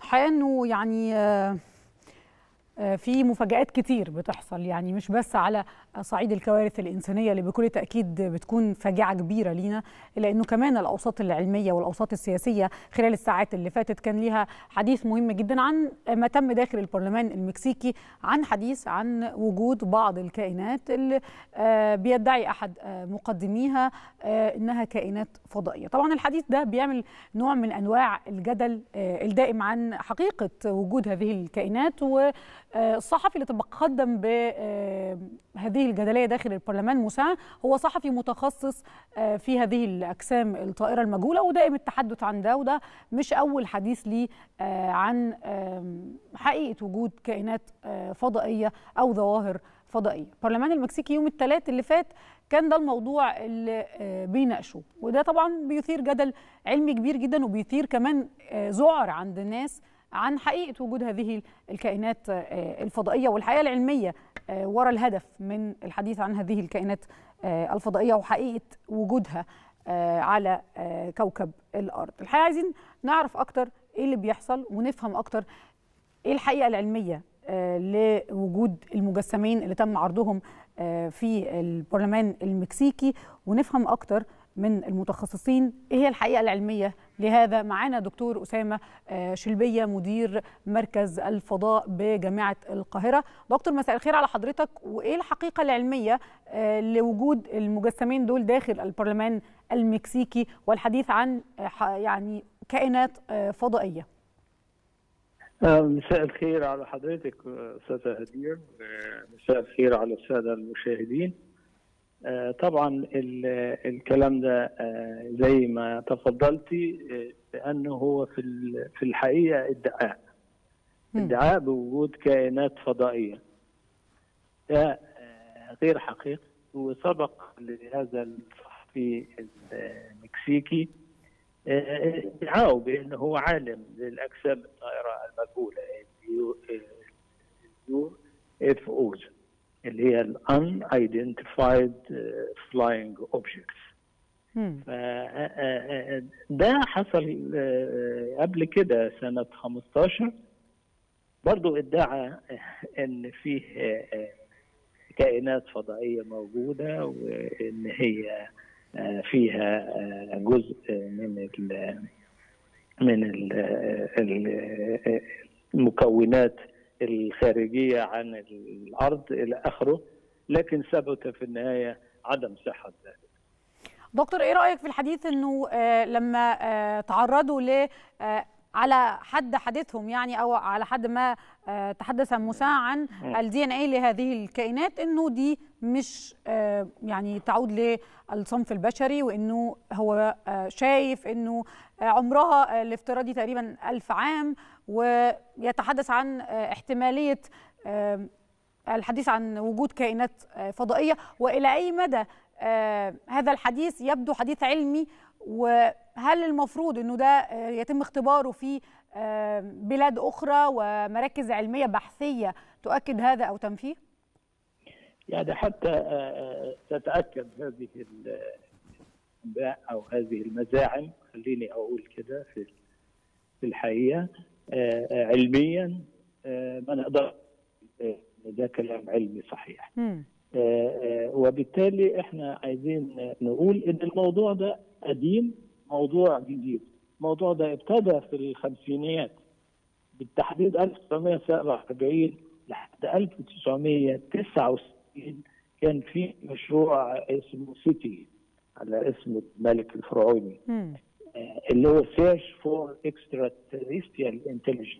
الحقيقه انه يعني في مفاجآت كتير بتحصل يعني مش بس على صعيد الكوارث الإنسانية اللي بكل تأكيد بتكون فاجعة كبيرة لينا إلا أنه كمان الأوساط العلمية والأوساط السياسية خلال الساعات اللي فاتت كان ليها حديث مهم جدا عن ما تم داخل البرلمان المكسيكي عن حديث عن وجود بعض الكائنات اللي بيدعي أحد مقدميها أنها كائنات فضائية طبعا الحديث ده بيعمل نوع من أنواع الجدل الدائم عن حقيقة وجود هذه الكائنات و الصحفي اللي تقدم بهذه الجدليه داخل البرلمان مساعد هو صحفي متخصص في هذه الاجسام الطائره المجهوله ودائم التحدث عن ده وده مش اول حديث ليه عن حقيقه وجود كائنات فضائيه او ظواهر فضائيه. البرلمان المكسيكي يوم الثلاث اللي فات كان ده الموضوع اللي بيناقشه وده طبعا بيثير جدل علمي كبير جدا وبيثير كمان ذعر عند الناس عن حقيقه وجود هذه الكائنات الفضائيه والحقيقه العلميه وراء الهدف من الحديث عن هذه الكائنات الفضائيه وحقيقه وجودها على كوكب الارض. الحقيقه عايزين نعرف اكتر ايه اللي بيحصل ونفهم اكتر ايه الحقيقه العلميه لوجود المجسمين اللي تم عرضهم في البرلمان المكسيكي ونفهم اكتر من المتخصصين ايه هي الحقيقه العلميه لهذا معانا دكتور اسامه شلبيه مدير مركز الفضاء بجامعه القاهره دكتور مساء الخير على حضرتك وايه الحقيقه العلميه لوجود المجسمين دول داخل البرلمان المكسيكي والحديث عن يعني كائنات فضائيه مساء الخير على حضرتك استاذه هدير مساء الخير على الساده المشاهدين طبعا الكلام ده زي ما تفضلتي لانه هو في في الحقيقه ادعاء ادعاء بوجود كائنات فضائيه ده غير حقيقي وسبق لهذا الصحفي المكسيكي ادعاءه بانه هو عالم للاجسام الطائره المجهوله اليو اف اوز اللي هي ال unidentified flying objects ده حصل قبل كده سنة 15 برضو ادعى ان فيه كائنات فضائية موجودة وان هي فيها جزء من ال من ال المكونات الخارجية عن الأرض إلى آخره لكن ثبت في النهاية عدم صحة ذلك دكتور إيه رأيك في الحديث أنه آه لما آه تعرضوا ل آه على حد حديثهم يعني او على حد ما تحدث موسى عن الدي ان اي لهذه الكائنات انه دي مش يعني تعود للصنف البشري وانه هو شايف انه عمرها الافتراضي تقريبا ألف عام ويتحدث عن احتماليه الحديث عن وجود كائنات فضائيه والى اي مدى هذا الحديث يبدو حديث علمي وهل المفروض انه ده يتم اختباره في بلاد اخرى ومراكز علميه بحثيه تؤكد هذا او تنفيه؟ يعني حتى تتاكد هذه الانباء او هذه المزاعم خليني اقول كده في في الحقيقه علميا ما نقدر ده كلام علمي صحيح م. وبالتالي احنا عايزين نقول ان الموضوع ده قديم موضوع جديد الموضوع ده ابتدى في الخمسينيات بالتحديد 1947 لحد 1969 كان في مشروع اسمه سيتي على اسم الملك الفرعوني م. اللي هو سيرش فور اكسترا تيريستريال انتليجنس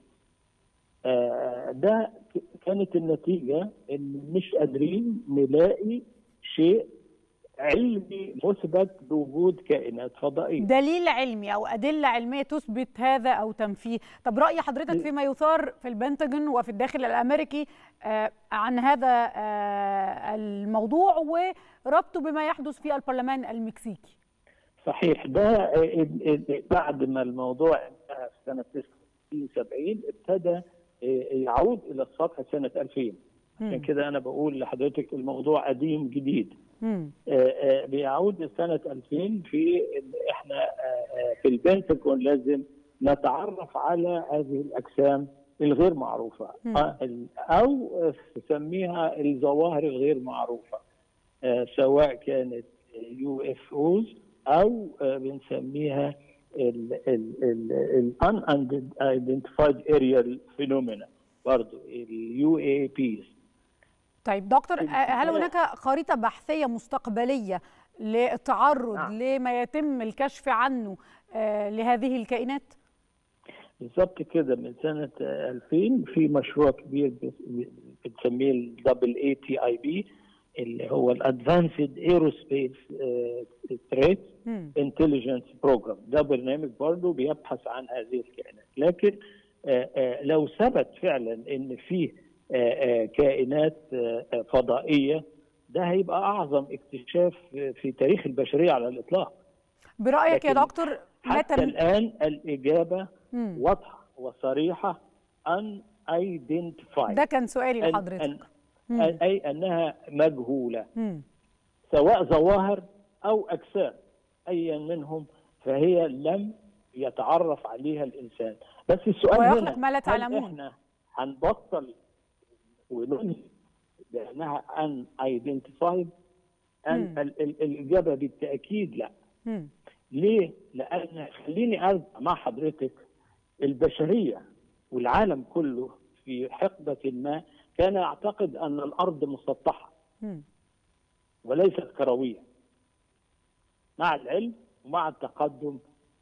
ده كانت النتيجه ان مش قادرين نلاقي شيء علمي مثبت بوجود كائنات فضائيه دليل علمي او ادله علميه تثبت هذا او تنفيه طب راي حضرتك فيما يثار في البنتاجون وفي الداخل الامريكي عن هذا الموضوع وربطه بما يحدث في البرلمان المكسيكي صحيح ده بعد ما الموضوع انتهى في سنه 69 ابتدى يعود الى السطح سنه 2000 عشان كده انا بقول لحضرتك الموضوع قديم جديد آآ آآ بيعود لسنه 2000 في ان احنا في البنتاجون لازم نتعرف على هذه الاجسام الغير معروفه او تسميها الظواهر الغير معروفه سواء كانت يو اف اوز او بنسميها ال unidentified aerial phenomena برضه اليو اي بيز طيب دكتور هل هناك خريطه بحثيه مستقبليه للتعرض نعم. لما يتم الكشف عنه آه لهذه الكائنات؟ بالظبط كده من سنه 2000 في مشروع كبير بنسميه الدبل اي تي اي بي اللي هو الادفانسد ايروسبيس تريت انتليجنس بروجرام ده برنامج برضه بيبحث عن هذه الكائنات لكن آآ آآ لو ثبت فعلا ان فيه كائنات فضائيه ده هيبقى اعظم اكتشاف في تاريخ البشريه على الاطلاق برايك يا دكتور حتى الان الاجابه مم. واضحه وصريحه ان ايدنتيفايد ده كان سؤالي لحضرتك أن أن اي انها مجهوله مم. سواء ظواهر او اجسام ايا منهم فهي لم يتعرف عليها الانسان بس السؤال هنا ما لا تعلمون احنا هنبطل وننهي بانها ان ايدنتيفايد ان الاجابه بالتاكيد لا مم. ليه؟ لان خليني ارجع مع حضرتك البشريه والعالم كله في حقبه ما كان يعتقد ان الارض مسطحه مم. وليست كرويه مع العلم ومع التقدم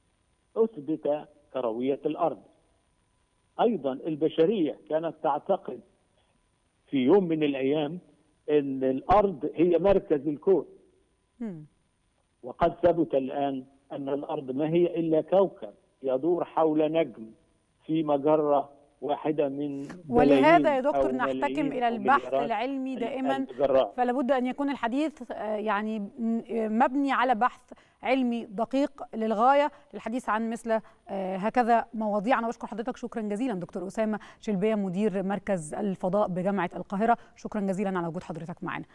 اثبت كرويه الارض ايضا البشريه كانت تعتقد في يوم من الايام ان الارض هي مركز الكون مم. وقد ثبت الان ان الارض ما هي الا كوكب يدور حول نجم في مجره واحدة من ولهذا يا دكتور نحتكم إلى البحث العلمي دائما فلا بد أن يكون الحديث يعني مبني على بحث علمي دقيق للغاية للحديث عن مثل هكذا مواضيع أنا بشكر حضرتك شكرا جزيلا دكتور أسامة شلبية مدير مركز الفضاء بجامعة القاهرة شكرا جزيلا على وجود حضرتك معنا